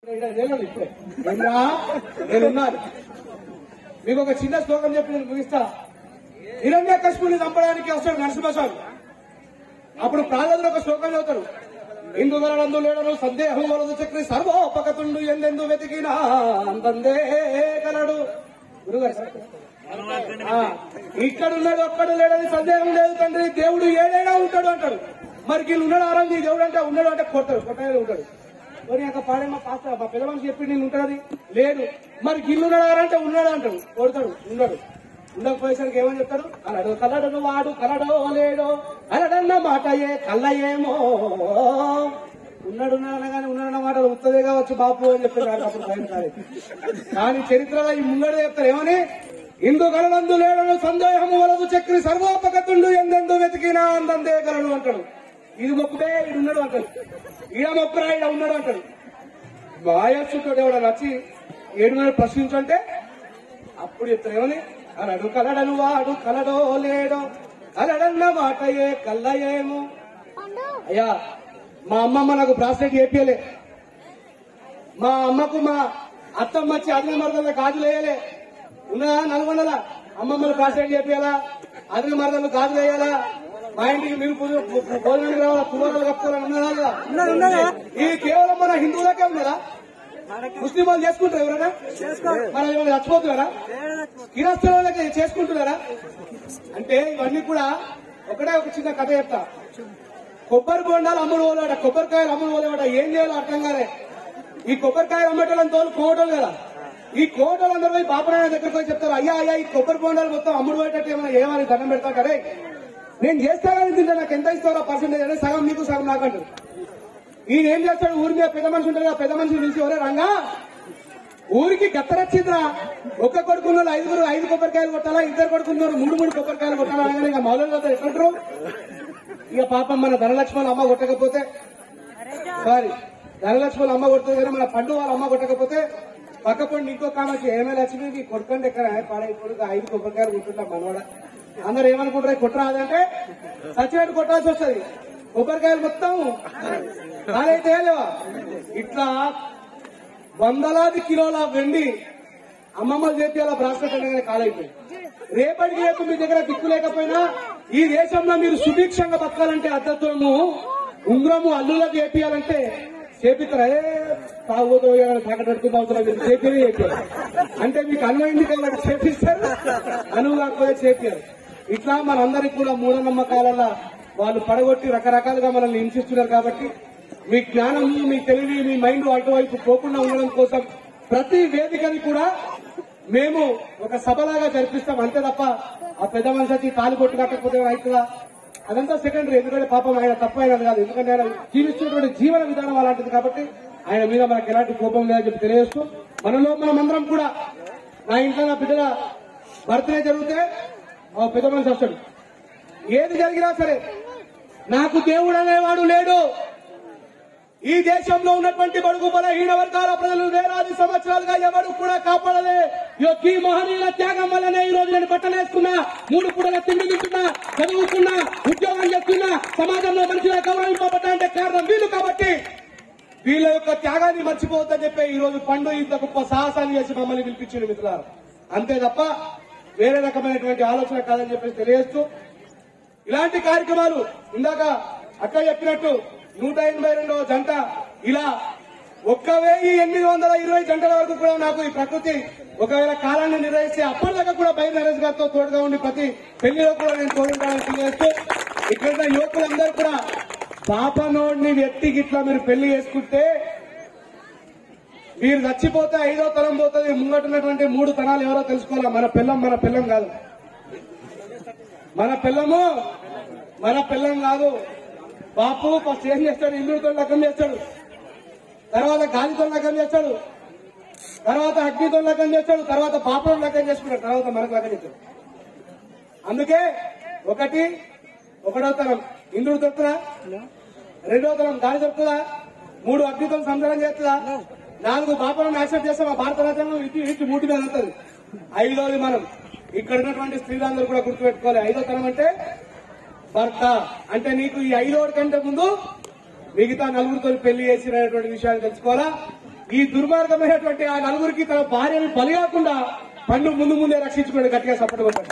నేను ఇప్పుడే ఏమ్రా? నేనున్నాను మీకు ఒక చిన్న శ్లోకం చెప్పి నేను ముగిస్తా హిరణ్య కశ్మీని చంపడానికి వస్తాడు నరసింహస్వామి అప్పుడు ప్రాణులు ఒక శ్లోకం చదువుతారు ఇందు వలనందు లేడను సందేహం వలదు చక్రి సర్వోపకతుండు ఎందెందు వెతికినా అందందే కలడు గురుగారు ఆ, ఇక్కడ ఉన్నాడు ఒక్కడు లేడని సందేహం లేదు తండ్రి దేవుడు ఏడైనా ఉంటాడు అంటాడు మరి వీళ్ళు ఉన్నాడు ఆరం నీ దేవుడు అంటే ఉన్నాడు అంటే కొట్టాడు కొట్టాడు ఉంటాడు మరి అక్కడ పాడే మా పాస్త మా పెద్ద మనిషి చెప్పి నేను ఉంటాడు లేడు మరి గిల్లు ఉన్నాడు అంటే ఉన్నాడు అంటాడు కొడతాడు ఉన్నాడు ఉండకపోయేసరికి ఏమని చెప్తాడు కలడు కలడను వాడు కలడో లేడో కలడన్న మాట ఏ కళ్ళయేమో ఉన్నాడు అనగానే ఉన్నాడన్న మాట ఉత్తదే కావచ్చు బాపు అని చెప్పాడు అప్పుడు భయం కాలేదు కానీ చరిత్రలో ఈ ముంగడు చెప్తారు ఏమని ఇందు గలనందు లేడను సందేహము వలదు చక్రి సర్వోపకతుండు ఎందెందు వెతికినా అందందే గలడు అంటాడు ఇది మొక్కుడే ఇది ఉన్నాడు అంటాడు ఈడ మొక్కురా ఈడ ఉన్నాడు అంటాడు మాయచ్చుతో ఎవడ నచ్చి ఏడున్నర ప్రశ్నించంటే అప్పుడు చెప్తారు ఏమని కలడు కలడను వాడు కలడో లేడో కలడన్న మాట ఏ కల్లయేమో అయ్యా మా అమ్మమ్మ నాకు బ్రాస్లెట్ చేపియలే మా అమ్మకు మా అత్తమ్మ వచ్చి అదిన మరదల గాజులు వేయలే ఉన్నదా నల్గొండల అమ్మమ్మలు బ్రాస్లెట్ చేపియాలా అదిన మరదలు గాజులు వేయాలా మా ఇంటికి మీరు పూజ- భోజనానికి రావాలా తువారాలు కప్పుకోవాలని ఉన్నదా లేదా? ఇది కేవలం మన హిందువులకే ఉన్నదా ముస్లిం వాళ్ళు చేసుకుంటారు ఎవరైనా మన ఏమైనా చచ్చిపోతున్నారా కిరాస్తుల వాళ్ళకి చేసుకుంటున్నారా అంటే ఇవన్నీ కూడా ఒకటే ఒక చిన్న కథ చెప్తా కొబ్బరి బొండాలు అమ్ముడు పోలేవాడ కొబ్బరికాయలు అమ్ముడు పోలేవాడ ఏం చేయాలో అర్థం కాలే ఈ కొబ్బరికాయలు అమ్మటోళ్ళని తోలు కోటలు కదా ఈ కోటలు అందరూ పోయి బాపనాయన దగ్గరకు పోయి చెప్తారు అయ్యా అయ్యా ఈ కొబ్బరి బొండాలు మొత్తం అమ్ముడు పోయేటట్టు ఏమైనా ఏమని దండం పెడతా కదే నేను చేస్తా కానీ తింటా నాకు ఎంత ఇస్తారో పర్సెంటేజ్ అంటే సగం మీకు సగం నాకంటారు ఈయన ఏం చేస్తాడు ఊరి మీద పెద్ద మనిషి ఉంటాడు ఆ పెద్ద మనిషిని పిలిచి ఒరే రంగా ఊరికి గత్తరచ్చిందిరా ఒక్క కొడుకున్న ఐదుగురు ఐదు కొబ్బరికాయలు కొట్టాలా ఇద్దరు కొడుకున్నారు మూడు మూడు కొబ్బరికాయలు కొట్టాలా అనగానే ఇక మౌలంగా ఎట్లుంటారు ఇక పాపం మన ధనలక్ష్మణ్ అమ్మ కొట్టకపోతే సారీ ధనలక్ష్మణ్ అమ్మ కొడుతుంది కానీ మన పండు వాళ్ళ అమ్మ కొట్టకపోతే పక్క పండు ఇంకో కామకి ఏమైనా లక్ష్మికి కొడుకండి ఎక్కడ పాడే కొడుకు ఐదు కొబ్బరికాయలు కొట్టుకుంటాం మనవాడ అందరు ఏమనుకుంటారు కొట్టరాదంటే సచ్చినట్టు కొట్టాల్సి వస్తుంది కొబ్బరికాయలు మొత్తం కాలైతే లేవా ఇట్లా వందలాది కిలోల వెండి అమ్మమ్మలు చేతి అలా బ్రాస్లెట్ అనేది కాలైపోయింది రేపటికి రేపు మీ దగ్గర దిక్కు లేకపోయినా ఈ దేశంలో మీరు సుభిక్షంగా బతకాలంటే అద్దతము ఉంగరము అల్లులకు చేపియాలంటే చేపిస్తారా ఏ తాగుతో తాకటడుకుంటూ అవసరం లేదు చేపియనే చేపియాలి అంటే మీకు అన్నం ఎందుకు వాళ్ళకి చేపిస్తారు అనువు కాకపోతే చేపియాలి ఇట్లా మనందరికి కూడా మూఢనమ్మకాలలో వాళ్ళు పడగొట్టి రకరకాలుగా మనల్ని హింసిస్తున్నారు కాబట్టి మీ జ్ఞానము మీ తెలివి మీ మైండ్ అటువైపు పోకుండా ఉండడం కోసం ప్రతి వేదికని కూడా మేము ఒక సభలాగా జరిపిస్తాం అంతే తప్ప ఆ పెద్ద మనిషికి తాలి కొట్టు కట్టకపోతే అవుతుందా అదంతా సెకండరీ ఎందుకంటే పాపం ఆయన తప్ప అయినది కాదు ఎందుకంటే ఆయన జీవిస్తున్నటువంటి జీవన విధానం అలాంటిది కాబట్టి ఆయన మీద మనకు ఎలాంటి కోపం లేదని చెప్పి తెలియజేస్తూ మనలో మనమందరం కూడా నా ఇంట్లో నా బిడ్డల బర్త్డే జరిగితే ఆ పెద్ద మనిషి వస్తాడు ఏది జరిగినా సరే నాకు దేవుడు అనేవాడు లేడు ఈ దేశంలో ఉన్నటువంటి బడుగు బలహీన వర్గాల ప్రజలు వేలాది సంవత్సరాలుగా ఎవరు కూడా కాపాడలే యొక్క ఈ మహనీయుల త్యాగం వల్లనే ఈ రోజు నేను బట్టలు వేసుకున్నా మూడు పూటల తిండి తింటున్నా చదువుకున్నా ఉద్యోగం చేస్తున్నా సమాజంలో మనుషుల గౌరవింపబడ్డా అంటే కారణం వీళ్ళు కాబట్టి వీళ్ళ యొక్క త్యాగాన్ని మర్చిపోవద్దని చెప్పి ఈ రోజు పండు ఇంత గొప్ప సాహసాన్ని చేసి మమ్మల్ని పిలిపించింది మిత్రులారు అంతే తప్ప వేరే రకమైనటువంటి ఆలోచన కాదని చెప్పేసి తెలియజేస్తూ ఇలాంటి కార్యక్రమాలు ఇందాక అక్క చెప్పినట్టు నూట ఎనభై రెండవ జంట ఇలా ఒక్క వెయ్యి ఎనిమిది వందల ఇరవై జంటల వరకు కూడా నాకు ఈ ప్రకృతి ఒకవేళ కాలాన్ని నిర్వహిస్తే అప్పటిదాకా కూడా బై నరేష్ గారితో తోడుగా ఉండి ప్రతి పెళ్లిలో కూడా నేను తోడుంటానని తెలియజేస్తూ ఇక్కడ ఉన్న యువకులందరూ కూడా పాపనోడిని వ్యక్తి గిట్లా మీరు పెళ్లి చేసుకుంటే మీరు చచ్చిపోతే ఐదో తరం పోతుంది ముంగటున్నటువంటి మూడు తరాలు ఎవరో తెలుసుకోవాలా మన పిల్లం మన పిల్లం కాదు మన పిల్లము మన పిల్లం కాదు బాపు ఫస్ట్ ఏం చేస్తాడు ఇల్లుతో లగ్గం చేస్తాడు తర్వాత గాలితో లగ్గం చేస్తాడు తర్వాత అగ్నితో లగ్గం చేస్తాడు తర్వాత పాపం లగ్గం చేసుకుంటాడు తర్వాత మనకు లగ్గం చేస్తాడు అందుకే ఒకటి ఒకటో తరం ఇంద్రుడు దొరుకుతుందా రెండో తరం గాలి దొరుకుతుందా మూడు అగ్నితో సంసారం చేస్తుందా నాలుగు పాపలను యాక్సెప్ట్ చేస్తే మా భారత రాజ్యాంగం ఇటు ఇటు మూటి మీద ఉంటుంది ఐదోది మనం ఇక్కడ ఉన్నటువంటి స్త్రీలందరూ కూడా గుర్తుపెట్టుకోవాలి ఐదో తరం అంటే భర్త అంటే నీకు ఈ ఐదోడి కంటే ముందు మిగతా నలుగురితో పెళ్లి చేసినటువంటి విషయాలు తెలుసుకోవాలా ఈ దుర్మార్గమైనటువంటి ఆ నలుగురికి తన భార్యను బలి కాకుండా పండు ముందు ముందే రక్షించుకోండి గట్టిగా సపోర్ట్ కొట్టండి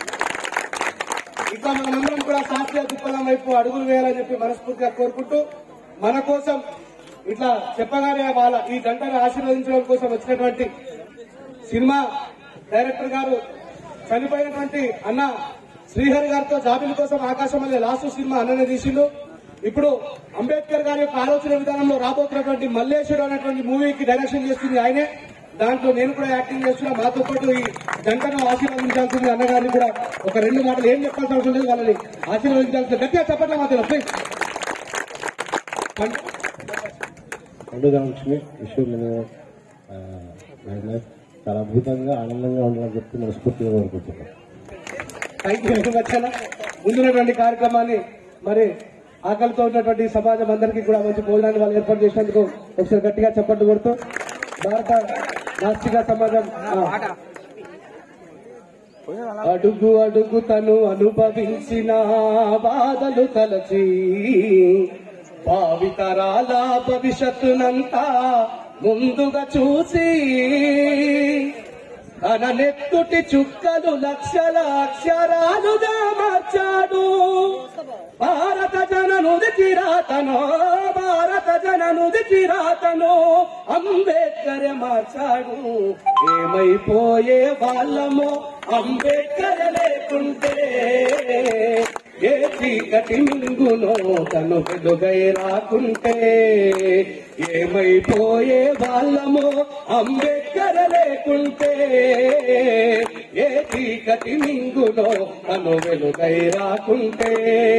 ఇంకా మనమందరం కూడా శాస్త్రీయ దృక్పథం వైపు అడుగులు వేయాలని చెప్పి మనస్ఫూర్తిగా కోరుకుంటూ మన కోసం ఇట్లా చెప్పగానే వాళ్ళ ఈ జంటను ఆశీర్వదించడం కోసం వచ్చినటువంటి సినిమా డైరెక్టర్ గారు చనిపోయినటువంటి అన్న శ్రీహరి గారితో జాబిల్ కోసం ఆకాశం అనే లాస్ట్ సినిమా అన్ననే తీసిండు ఇప్పుడు అంబేద్కర్ గారి యొక్క ఆలోచన విధానంలో రాబోతున్నటువంటి మల్లేశ్వరుడు అనేటువంటి మూవీకి డైరెక్షన్ చేస్తుంది ఆయనే దాంట్లో నేను కూడా యాక్టింగ్ చేస్తున్నా మాతో పాటు ఈ జంటను ఆశీర్వదించాల్సింది అన్నగారిని కూడా ఒక రెండు మాటలు ఏం చెప్పాల్సిన అవసరం లేదు వాళ్ళని ఆశీర్వదించాల్సింది గట్టిగా చెప్పట్లే మాత్రం ప్లీజ్ పండుగ లక్ష్మి విషయం చాలా అద్భుతంగా ఆనందంగా ఉండాలని చెప్పి మనస్ఫూర్తిగా కోరుకుంటున్నాం థ్యాంక్ యూ వెరీ మచ్ అన్న ముందున్నటువంటి కార్యక్రమాన్ని మరి ఆకలితో ఉన్నటువంటి సమాజం అందరికీ కూడా మంచి భోజనాన్ని వాళ్ళు ఏర్పాటు చేసినందుకు ఒకసారి గట్టిగా చప్పట్లు కొడుతూ భారత నాస్తిక సమాజం ఆ, అడుగు అడుగు తను అనుభవించిన బాధలు తలచి భావితరాల భవిష్యత్తునంతా ముందుగా చూసి తన నెత్తుటి చుక్కలు లక్షల అక్షరాలుగా మార్చాడు భారత జననుది రాతనో భారత జననుది రాతనో అంబేద్కర్ మార్చాడు ఏమైపోయే వాళ్ళమో అంబేద్కర్ లేకుంటే ఏ చీకటి మింగునో తను వెలుగై రాకుంటే ఏమైపోయే వాళ్ళమో అంబేద్కర్ లేకుంటే ఏ చీకటి మింగునో తను వెలుగై రాకుంటే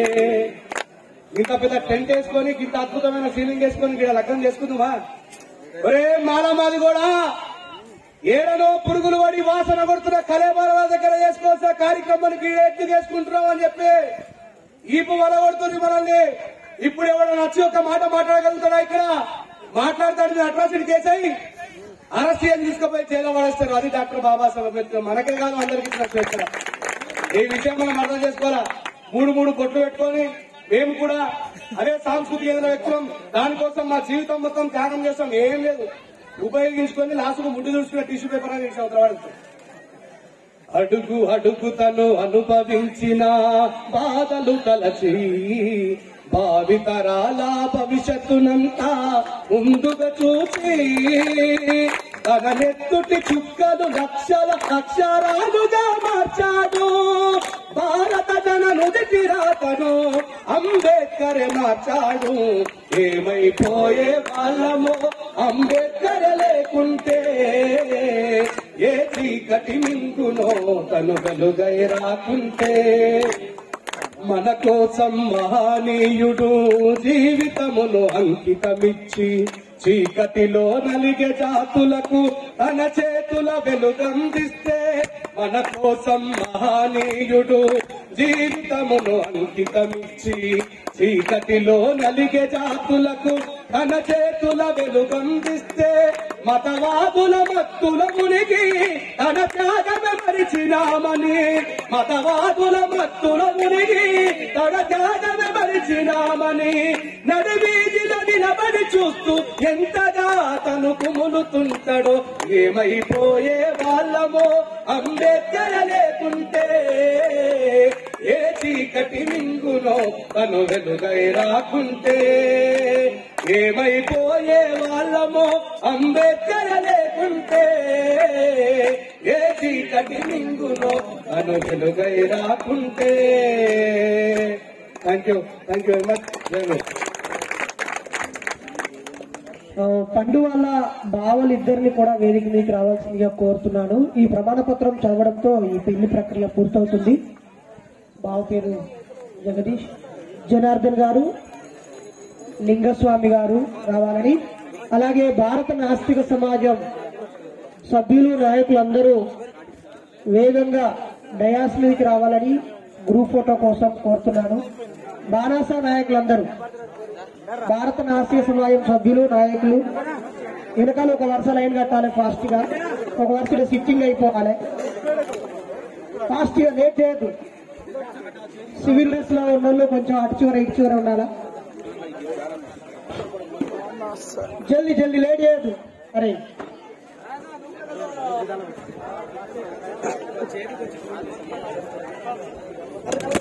ఇంత పెద్ద టెంట్ వేసుకొని ఇంత అద్భుతమైన సీలింగ్ వేసుకొని ఇక్కడ లగ్నం చేసుకుందామా ఒరే మాలమాది కూడా ఏడనో పురుగులు పడి వాసన కొడుతున్న కలేబాల వాళ్ళ దగ్గర చేసుకోవాల్సిన కార్యక్రమానికి ఎత్తు చేసుకుంటున్నాం అని చెప్పి ఈపు వల కొడుతుంది మనల్ని ఇప్పుడు ఎవడో నచ్చి ఒక మాట మాట్లాడగలుగుతాడా ఇక్కడ మాట్లాడతాడు అట్రాసిటీ చేసాయి అరెస్ట్ చేసి తీసుకుపోయి జైల్లో పడేస్తారు అది డాక్టర్ బాబాసాహెబ్ అంబేద్కర్ మనకే కాదు అందరికీ ఇచ్చిన స్వేచ్ఛ ఈ విషయం మనం అర్థం చేసుకోవాలా మూడు మూడు బొట్లు పెట్టుకొని మేము కూడా అదే సాంస్కృతిక ఏదైనా వ్యక్తులం దానికోసం మా జీవితం మొత్తం త్యాగం చేస్తాం ఏం లేదు ఉపయోగించుకొని లాస్ట్కు ముందు చూసుకున్న టిష్యూ పేపర్ అని ఇచ్చిన అవతల అడుగు అడుగు తను అనుభవించిన బాధలు తలచి భావితరాల భవిష్యత్తునంతా ముందుగా చూసి తన నెత్తుటి చుక్కలు లక్షల అక్షరాలుగా మార్చాడు భారత జననుది రాతను అంబేద్కర్ మార్చాడు ఏమైపోయే వాళ్ళమో అంబేద్కర్ లేకుంటే ఏ చీకటి మింగునో తను వెలుగై రాకుంటే మన కోసం మహనీయుడు జీవితమును అంకితమిచ్చి చీకటిలో నలిగే జాతులకు తన చేతుల వెలుగందిస్తే మన కోసం మహనీయుడు జీవితమును అంకితమిచ్చి చీకటిలో నలిగే జాతులకు తన చేతుల వెలుగందిస్తే మతవాదుల మత్తుల మునిగి తన త్యాగమే మరిచినామని మతవాదుల మత్తుల మునిగి తన త్యాగమే మరిచినామని నడివీధిలో నిలబడి చూస్తూ ఎంతగా తను కుములుతుంటాడో ఏమైపోయే వాళ్ళమో అంబేద్కర్ లేకుంటే ఏ చీకటి మింగునో తను వెలుగై రాకుంటే ఏమైపోయే వాళ్ళమో అంబేద్కర్ లేకుంటే ఏ చీకటి మింగునో తను వెలుగై రాకుంటే thank you thank you very much జై హింద్. ఆ, పండు వాళ్ళ బావలు ఇద్దరిని కూడా వేదిక మీదకి రావాల్సిందిగా కోరుతున్నాను ఈ ప్రమాణ పత్రం చదవడంతో ఈ పెళ్లి ప్రక్రియ పూర్తవుతుంది బావ పేరు జగదీష్ జనార్దన్ గారు లింగస్వామి గారు రావాలని అలాగే భారత నాస్తిక సమాజం సభ్యులు నాయకులందరూ వేగంగా డయాస్ మీదకి రావాలని గ్రూప్ ఫోటో కోసం కోరుతున్నాను బారాస నాయకులందరూ భారత నాస్తిక సమాజం సభ్యులు నాయకులు వెనకాల ఒక వరుస లైన్ కట్టాలి ఫాస్ట్ గా ఒక వరుసలో సిట్టింగ్ అయిపోవాలి ఫాస్ట్ గా లేట్ చేయొద్దు సివిల్ డ్రెస్ లో ఉన్న వాళ్ళు కొంచెం అటు చివర ఇటు చివర ఉండాలా జల్దీ జల్దీ లేట్ చేయొద్దు అరే